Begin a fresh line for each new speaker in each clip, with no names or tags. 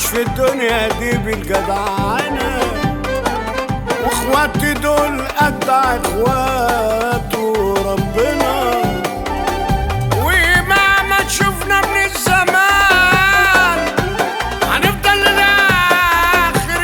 في الدنيا دي بالجدعنة واخواتي دول أجدع اخوات وربنا ومهما شفنا من الزمان هنفضل للآخر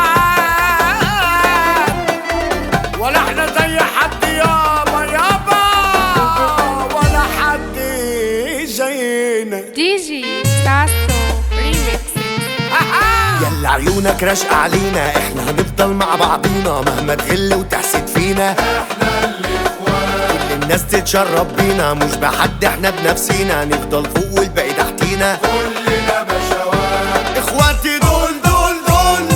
جدعان ولا احنا زي حد يابا يابا ولا حد زينا
دي جي ساسو ريميكس
يلا عيونك راشقة علينا احنا هنفضل مع بعضينا مهما تغل وتحسد فينا احنا الاخوان كل الناس تتشرب بينا مش بحد احنا بنفسينا نفضل فوق والباقي تحتينا كلنا بشوات اخواتي دول دول دول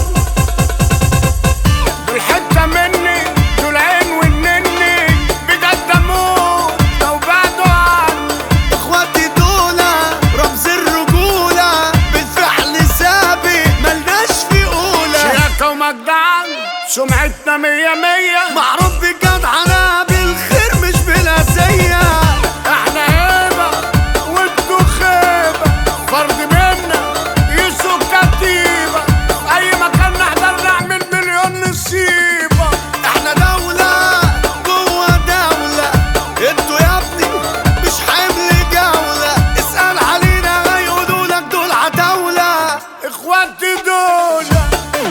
دول حتة مني دول عين والنني بجد اموت لو بعدوا عني
اخواتي دول رمز الرجولة بالفعل سابق ملناش في اولى
شياكة ومجدعان سمعتنا مية مية
معروف بجدعنة بالخير مش بالأذية
احنا هيبة وانتوا خيبة فرد منا يسوق كتيبة اي مكان نحضر نعمل مليون نصيبة
احنا دولة جوه دولة انتوا يا ابني مش حمل جولة اسأل علينا هيقولوا لك دول عتاولة
اخواتي دول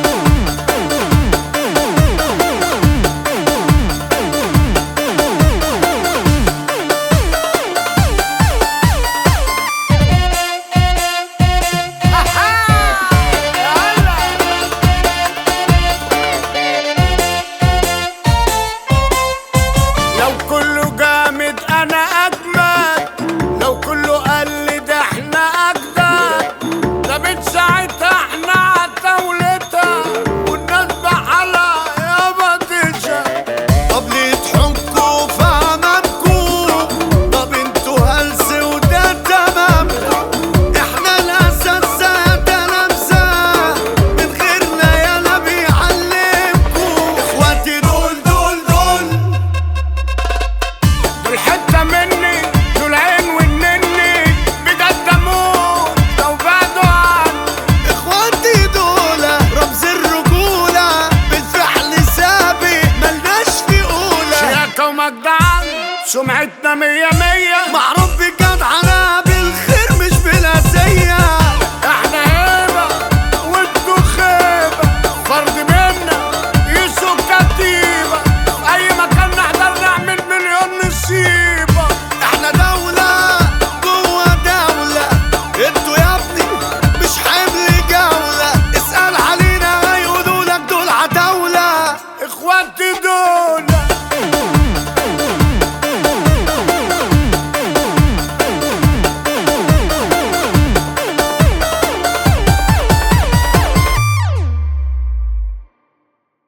لو كله جامد انا اجمد لو كله قال لي ده احنا اجدد ده من ساعتها احنا عالدولتها والناس بحالها يابا تشهد
طب ليه تحكوا في امامكوا طب انتوا هلس وده تمامكوا احنا الاسد سادة لمسة من غيرنا يالا بيعلمكوا اخواتي دول دول دول
دول حتة مني دول عين والنني بجد اموت لو بعدوا عني
اخواتي دول رمز الرجولة بالفعل سابق ملناش في اولى
شياكة ومجدعان سمعتنا مية مية
معروف بجدعنة